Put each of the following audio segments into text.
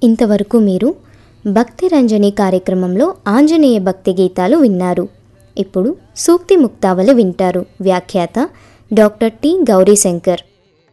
ఇంతవరకు మీరు భక్తి రంజని కార్యక్రమంలో ఆంజనేయ భక్తి గీతాలు విన్నారు ఇప్పుడు సూక్తి ముక్తావళి వింటారు వ్యాఖ్యాత డాక్టర్ టి గౌరీశంకర్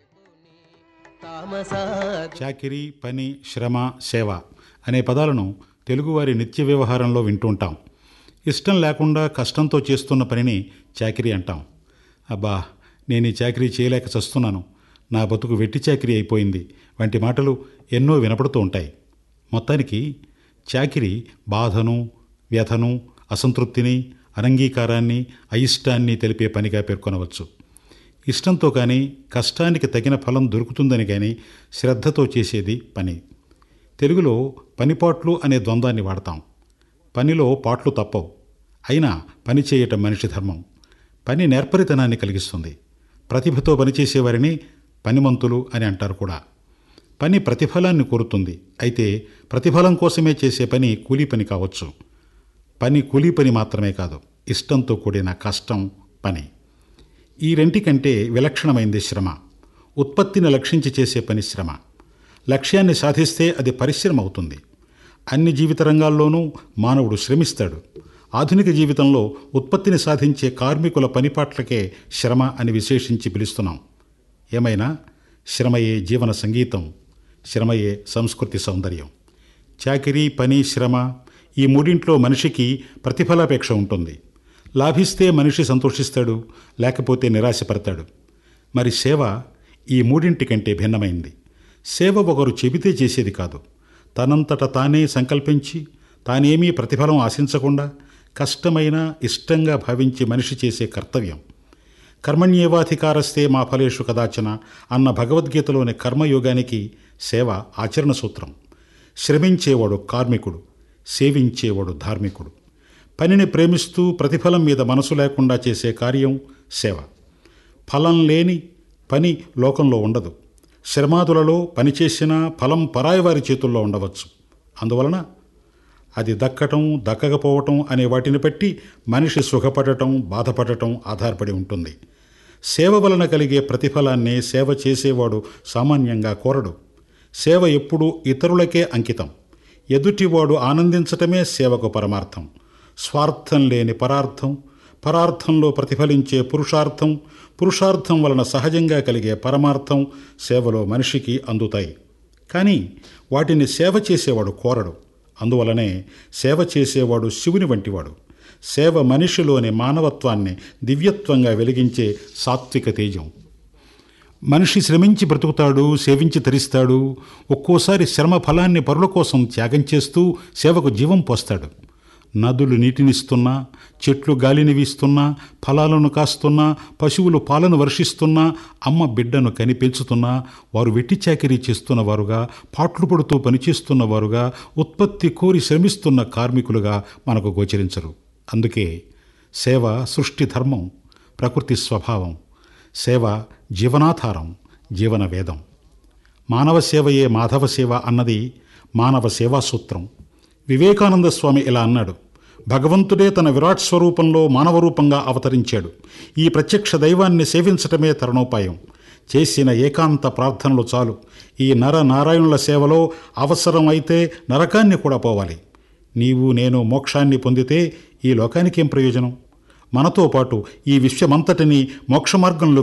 చాకిరీ పని శ్రమ సేవ అనే పదాలను తెలుగువారి నిత్య వ్యవహారంలో వింటుంటాం ఇష్టం లేకుండా కష్టంతో చేస్తున్న పనిని చాకిరీ అంటాం అబ్బా నేను ఈ చాకరీ చేయలేక చస్తున్నాను నా బతుకు వెట్టి చాకిరీ అయిపోయింది వంటి మాటలు ఎన్నో వినపడుతూ ఉంటాయి మొత్తానికి చాకిరీ బాధను వ్యధను అసంతృప్తిని అనంగీకారాన్ని అయిష్టాన్ని తెలిపే పనిగా పేర్కొనవచ్చు ఇష్టంతో కానీ కష్టానికి తగిన ఫలం దొరుకుతుందని కానీ శ్రద్ధతో చేసేది పని తెలుగులో పనిపాట్లు అనే ద్వంద్వాన్ని వాడతాం పనిలో పాట్లు తప్పవు అయినా పని చేయటం మనిషి ధర్మం పని నేర్పరితనాన్ని కలిగిస్తుంది ప్రతిభతో పనిచేసేవారిని పనిమంతులు అని అంటారు కూడా పని ప్రతిఫలాన్ని కోరుతుంది అయితే ప్రతిఫలం కోసమే చేసే పని కూలీ పని కావచ్చు పని కూలీ పని మాత్రమే కాదు ఇష్టంతో కూడిన కష్టం పని ఈ రెంటికంటే విలక్షణమైంది శ్రమ ఉత్పత్తిని లక్షించి చేసే పని శ్రమ లక్ష్యాన్ని సాధిస్తే అది పరిశ్రమ అవుతుంది అన్ని జీవిత రంగాల్లోనూ మానవుడు శ్రమిస్తాడు ఆధునిక జీవితంలో ఉత్పత్తిని సాధించే కార్మికుల పనిపాట్లకే శ్రమ అని విశేషించి పిలుస్తున్నాం ఏమైనా శ్రమయే జీవన సంగీతం శ్రమయే సంస్కృతి సౌందర్యం చాకిరీ పని శ్రమ ఈ మూడింట్లో మనిషికి ప్రతిఫలాపేక్ష ఉంటుంది లాభిస్తే మనిషి సంతోషిస్తాడు లేకపోతే నిరాశపడతాడు మరి సేవ ఈ మూడింటి కంటే భిన్నమైంది సేవ ఒకరు చెబితే చేసేది కాదు తనంతట తానే సంకల్పించి తానేమీ ప్రతిఫలం ఆశించకుండా కష్టమైన ఇష్టంగా భావించి మనిషి చేసే కర్తవ్యం కర్మణ్యేవాధికారస్తే మా ఫలేషు కదాచన అన్న భగవద్గీతలోని కర్మయోగానికి సేవ ఆచరణ సూత్రం శ్రమించేవాడు కార్మికుడు సేవించేవాడు ధార్మికుడు పనిని ప్రేమిస్తూ ప్రతిఫలం మీద మనసు లేకుండా చేసే కార్యం సేవ ఫలం లేని పని లోకంలో ఉండదు శ్రమాదులలో పనిచేసిన ఫలం పరాయి వారి చేతుల్లో ఉండవచ్చు అందువలన అది దక్కటం దక్కకపోవటం అనే వాటిని బట్టి మనిషి సుఖపడటం బాధపడటం ఆధారపడి ఉంటుంది సేవ వలన కలిగే ప్రతిఫలాన్ని సేవ చేసేవాడు సామాన్యంగా కోరడు సేవ ఎప్పుడూ ఇతరులకే అంకితం ఎదుటివాడు ఆనందించటమే సేవకు పరమార్థం స్వార్థం లేని పరార్థం పరార్థంలో ప్రతిఫలించే పురుషార్థం పురుషార్థం వలన సహజంగా కలిగే పరమార్థం సేవలో మనిషికి అందుతాయి కానీ వాటిని సేవ చేసేవాడు కోరడు అందువలనే సేవ చేసేవాడు శివుని వంటివాడు సేవ మనిషిలోని మానవత్వాన్ని దివ్యత్వంగా వెలిగించే సాత్విక తేజం మనిషి శ్రమించి బ్రతుకుతాడు సేవించి తరిస్తాడు ఒక్కోసారి శ్రమ ఫలాన్ని పరుల కోసం త్యాగం చేస్తూ సేవకు జీవం పోస్తాడు నదులు నీటినిస్తున్నా చెట్లు గాలిని వీస్తున్నా ఫలాలను కాస్తున్నా పశువులు పాలను వర్షిస్తున్నా అమ్మ బిడ్డను కని పెంచుతున్నా వారు వెట్టి చాకిరీ చేస్తున్న వారుగా పాట్లు పడుతూ పనిచేస్తున్న వారుగా ఉత్పత్తి కోరి శ్రమిస్తున్న కార్మికులుగా మనకు గోచరించరు అందుకే సేవ సృష్టి ధర్మం ప్రకృతి స్వభావం సేవ జీవనాధారం జీవన వేదం మానవ సేవయే మాధవ సేవ అన్నది మానవ సేవా సూత్రం వివేకానంద స్వామి ఇలా అన్నాడు భగవంతుడే తన విరాట్ స్వరూపంలో మానవ రూపంగా అవతరించాడు ఈ ప్రత్యక్ష దైవాన్ని సేవించటమే తరుణోపాయం చేసిన ఏకాంత ప్రార్థనలు చాలు ఈ నర నారాయణుల సేవలో అవసరం అయితే నరకాన్ని కూడా పోవాలి నీవు నేను మోక్షాన్ని పొందితే ఈ లోకానికేం ప్రయోజనం మనతో పాటు ఈ విశ్వమంతటిని మోక్ష మార్గంలో